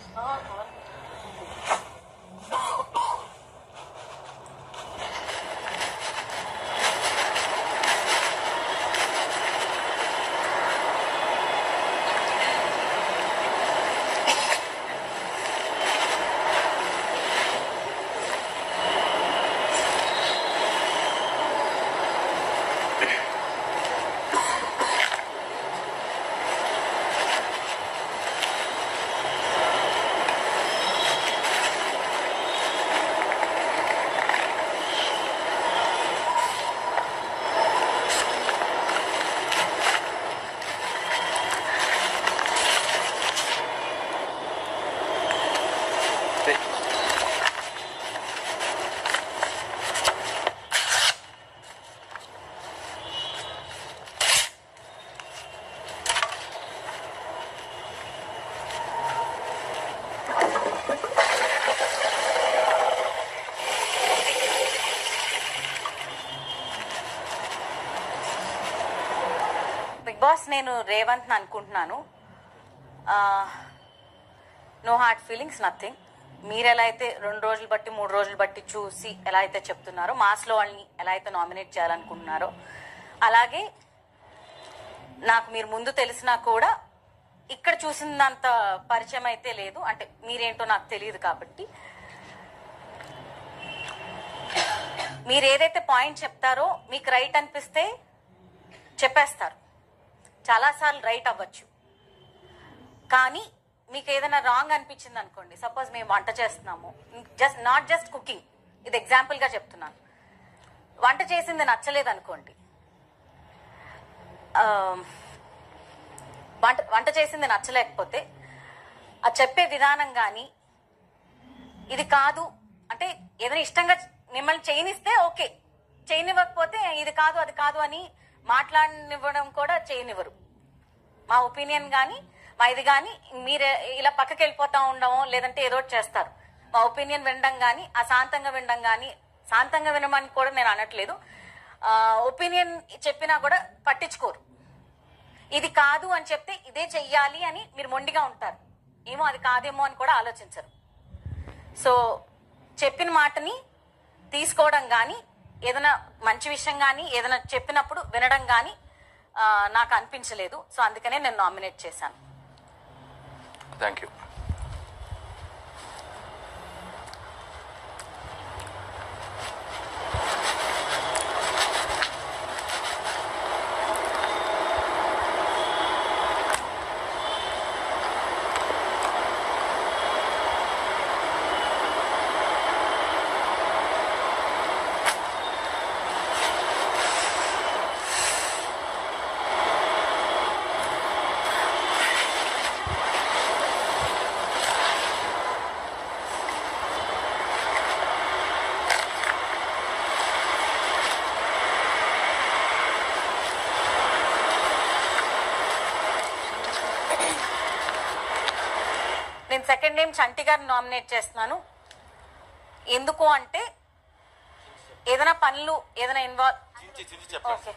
Big boss నేను రేవంత్ అనుకుంటున్నాను no heart feelings nothing మీరు ఎలా అయితే రెండు రోజులు బట్టి మూడు రోజులు బట్టి చూసి ఎలా అయితే చెప్తున్నారో మాస్లో వాళ్ళని ఎలా అయితే నామినేట్ చేయాలనుకుంటున్నారో అలాగే నాకు మీరు ముందు తెలిసినా కూడా ఇక్కడ చూసినంత పరిచయం అయితే లేదు అంటే మీరేంటో నాకు తెలియదు కాబట్టి మీరు ఏదైతే పాయింట్ చెప్తారో మీకు రైట్ అనిపిస్తే చెప్పేస్తారు చాలాసార్లు రైట్ అవ్వచ్చు కానీ మీకు ఏదైనా రాంగ్ అనిపించింది అనుకోండి సపోజ్ మేము వంట చేస్తున్నాము జస్ట్ నాట్ జస్ట్ కుకింగ్ ఇది ఎగ్జాంపుల్గా చెప్తున్నాను వంట చేసింది నచ్చలేదు అనుకోండి ఆ, వంట వంట చేసింది నచ్చలేకపోతే ఆ చెప్పే విధానం కానీ ఇది కాదు అంటే ఏదైనా ఇష్టంగా మిమ్మల్ని చేయనిస్తే ఓకే చేయనివ్వకపోతే ఇది కాదు అది కాదు అని మాట్లాడనివ్వడం కూడా చేయనివ్వరు మా ఒపీనియన్ కానీ మా ఇది కానీ మీరు ఇలా పక్కకి వెళ్ళిపోతా ఉండడం లేదంటే ఏదో ఒకటి చేస్తారు మా ఒపీనియన్ వినడం కానీ అశాంతంగా వినడం కానీ శాంతంగా వినమని కూడా నేను అనట్లేదు ఒపీనియన్ చెప్పినా కూడా పట్టించుకోరు ఇది కాదు అని చెప్తే ఇదే చెయ్యాలి అని మీరు మొండిగా ఉంటారు ఏమో అది కాదేమో అని కూడా ఆలోచించరు సో చెప్పిన మాటని తీసుకోవడం కానీ ఏదైనా మంచి విషయం కానీ ఏదైనా చెప్పినప్పుడు వినడం కానీ ఆ, నాకు అనిపించలేదు సో అందుకనే నేను నామినేట్ చేశాను థ్యాంక్ యూ నేను సెకండ్ నేమ్ చంటి గారిని నామినేట్ చేస్తున్నాను ఎందుకు అంటే ఏదైనా పనులు ఏదైనా ఇన్వాల్వ్ ఓకే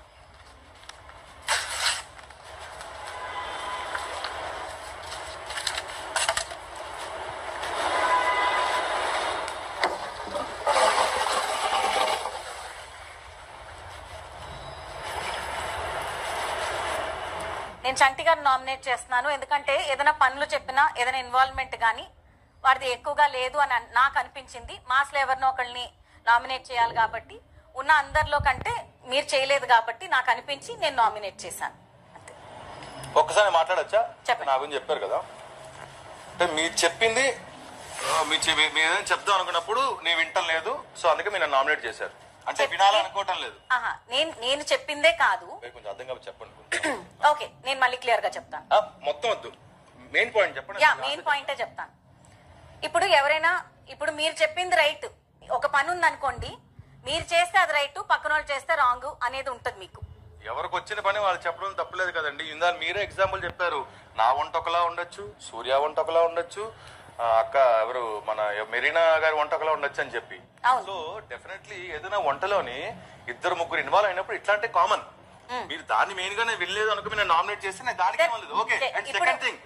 నేను చంటి గారిని నామినేట్ చేస్తున్నాను ఎందుకంటే ఏదైనా పనులు చెప్పినా ఏదైనా ఇన్వాల్వ్మెంట్ కానీ వాడిది ఎక్కువగా లేదు అని అన్- నాకు అనిపించింది మాస్లో ఎవరినో ఒకళ్ళని నామినేట్ చేయాలి కాబట్టి ఉన్న అందరిలో కంటే మీరు చేయలేదు కాబట్టి నాకు అనిపించి నేను నామినేట్ చేశాను అంతే ఒక్కసారి మాట్లాడచ్చా చెప్పండి. నా గురించి చెప్పారు కదా అంటే మీరు చెప్పింది ఆ, మీరు చె- మీరు ఏదైనా చెప్దాం అనుకున్నప్పుడు నేను వింటం లేదు సో అందుకే మీరు నామినేట్ చేశారు అంటే చెప్పి- వినాలనుకోవటం లేదు ఆహా నేను నేను చెప్పిందే కాదు మీరు కొంచెం అర్థం కాబట్టి చెప్పండి కొంచెం. ఓకే నేను మళ్ళీ క్లియర్ గా చెప్తాను ఆ, మొత్తం వద్దు మెయిన్ పాయింట్ చెప్పండి యా మెయిన్ పాయింటే చెప్తాను ఇప్పుడు ఎవరైనా ఇప్పుడు మీరు చెప్పింది రైట్ ఒక పని ఉంది అనుకోండి మీరు చేస్తే అది రైట్ పక్కన వాళ్ళు చేస్తే రాంగ్ అనేది ఉంటుంది మీకు ఎవరికి వచ్చిన పని వాళ్ళు చెప్పడం తప్పలేదు కదండి ఇందాక మీరే ఎగ్జాంపుల్ చెప్పారు నా వంట ఒకలా ఉండొచ్చు సూర్య వంట ఒకలా ఉండొచ్చు ఆ, అక్క ఎవరు మన మెరీనా గారి వంట ఒకలా ఉండొచ్చు అని చెప్పి అవును. సో డెఫినెట్లీ ఏదైనా వంటలోని ఇద్దరు ముగ్గురు ఇన్వాల్వ్ అయినప్పుడు ఇట్లాంటి కామన్ మీరు దాన్ని మెయిన్ గానే వినలేదు అనుకో నేను నామినేట్ చేస్తే నేను దానికి Then- ఇవ్వలేదు ఓకే Okay, అండ్ ఇప్పుడు- సెకండ్ థింగ్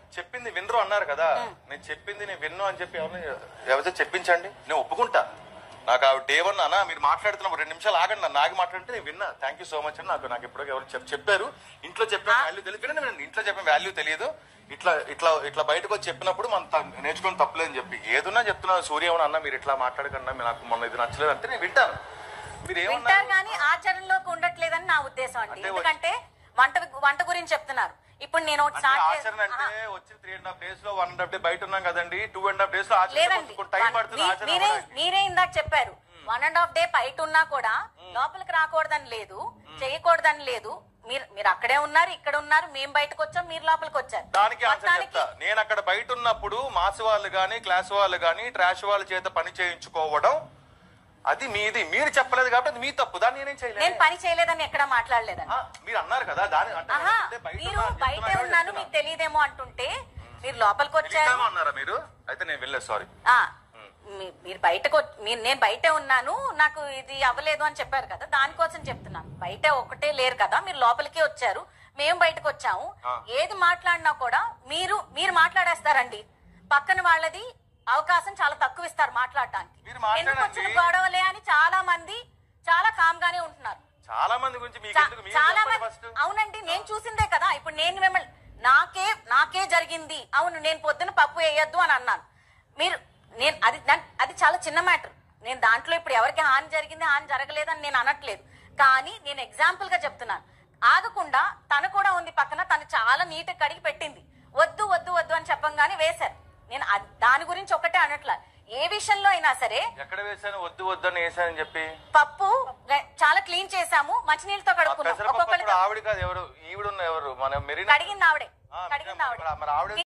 చెప్పింది వినరు అన్నారు కదా నేను చెప్పింది నేను విన్ను అని చెప్పి ఎవరిని ఎవరితో చెప్పించండి నేను ఒప్పుకుంటా నాకు ఆ డే వన్ అన్న మీరు మాట్లాడుతున్నప్పుడు రెండు నిమిషాలు ఆగండి నన్ను ఆగి మాట్లాడితే నేను విన్నా థ్యాంక్ యూ సో మచ్ అని నాకు నాకు ఎప్పుడో ఎవరు చెప్ చెప్పారు ఇంట్లో చెప్పిన వాల్యూ తెలియదు వినండి, వినండి. ఇంట్లో చెప్పిన వాల్యూ తెలియదు ఇట్లా ఇట్లా ఇట్లా బయటకు వచ్చి చెప్పినప్పుడు మనం త- నేర్చుకొని తప్పలేదని చెప్పి ఏదున్నా చెప్తున్నా సూర్య ఏమన్నా అన్న మీరు ఇట్లా మాట్లాడకన్నా మీరు నాకు మొన్న ఇది నచ్చలేదు అంటే నేను వింటాను మీరు వింటారు ఏమన్నారు కానీ ఆచరణలోకి ఉండట్లేదని నా ఉద్దేశం అండి అంటే ఎందుకంటే వంట వంట గురించి చెప్తున్నారు ఇప్పుడు నేను ఒకటి అంటే స్టార్ట్ ఆచరణ అంటే వచ్చిన త్రీ అండ్ హాఫ్ డేస్ లో వన్ అండ్ హాఫ్ డే బయట ఉన్నాం కదండి టూ అండ్ హాఫ్ డేస్ లో ఆచరణ లేదండి కొంచెం టైం పడుతుంది మీ- ఆచరణ మీరే అవ్వడానికి. మీరే ఇందాక చెప్పారు వన్ అండ్ హాఫ్ డే బయట ఉన్నా కూడా లోపలికి రాకూడదని లేదు చేయకూడదని లేదు మీరు మీరు అక్కడే ఉన్నారు ఇక్కడ ఉన్నారు మేము బయటకు వచ్చాం మీరు లోపలికి వచ్చారు దానికి ఆన్సర్ మొత్తానికి చెప్తా నేను అక్కడ బయట ఉన్నప్పుడు మాస్ వాళ్ళు గాని క్లాస్ వాళ్ళు గాని ట్రాష్ వాళ్ళ చేత పని చేయించుకోవడం అది మీది మీరు చెప్పలేదు కాబట్టి అది మీ తప్పు దాన్ని నేనేం నేను చేయలేదు పని చేయలేదని ఎక్కడా మాట్లాడలేదండి ఆ, మీరు అన్నారు కదా దాని అంటే ఆహా అంటే బయట మీరు ఉన్నా అని బయటే చెప్తున్నా ఉన్నాను కాబట్టి మీకు తెలియదేమో అంటుంటే మీరు లోపలికి వచ్చారు తెలియదేమో అన్నారా మీరు అయితే నేను వెళ్ళలేదు సారీ ఆ, మీ- మీరు బయటకు వచ్- మీరు నేను బయటే ఉన్నాను నాకు ఇది అవ్వలేదు అని చెప్పారు కదా దానికోసం చెప్తున్నాను బయట ఒకటే లేరు కదా మీరు లోపలికి వచ్చారు మేము బయటకు వచ్చాము ఆ. ఏది మాట్లాడినా కూడా మీరు మీరు మాట్లాడేస్తారండి పక్కన వాళ్ళది అవకాశం చాలా తక్కువ ఇస్తారు మాట్లాడటానికి మీరు మాట్లాడండి. ఎందుకు వచ్చిన గొడవలే అని చాలా మంది చాలా కామ్ గానే ఉంటున్నారు చాలా మంది గురించి మీకు చా- ఎందుకు మీరు చాలా చెప్పండి మంది ఫస్ట్ అవునండి నేను చూసిందే కదా ఇప్పుడు నేను మిమ్మల్ని నాకే నాకే జరిగింది అవును నేను పొద్దున పప్పు వేయొద్దు అని అన్నాను మీరు నేను అది దాన్- అది చాలా చిన్న మ్యాటర్ నేను దాంట్లో ఇప్పుడు ఎవరికి హాని జరిగింది హాని జరగలేదని నేను అనట్లేదు కానీ నేను ఎగ్జాంపుల్ గా చెప్తున్నాను ఆగకుండా తను కూడా ఉంది పక్కన తను చాలా నీట్ కడిగి పెట్టింది వద్దు వద్దు వద్దు అని చెప్పంగానే వేశారు నేను అద్- దాని గురించి ఒకటే అనట్లా ఏ విషయంలో అయినా సరే ఎక్కడ వేసాను వద్దు వద్దని వేసానని చెప్పి పప్పు గ- చాలా క్లీన్ చేసాము మంచినీళ్ళతో కడుక్కున్నాం పెసరపప్పు ఒక్కొక్కరికి అప్పుడు ఆవిడ కాదు ఎవరు ఈవిడ ఉన్న ఎవరు మన మెరీనా కడిగింది ఆవిడే ఆ, కడిగింది ఆవిడే మరి ఆవిడ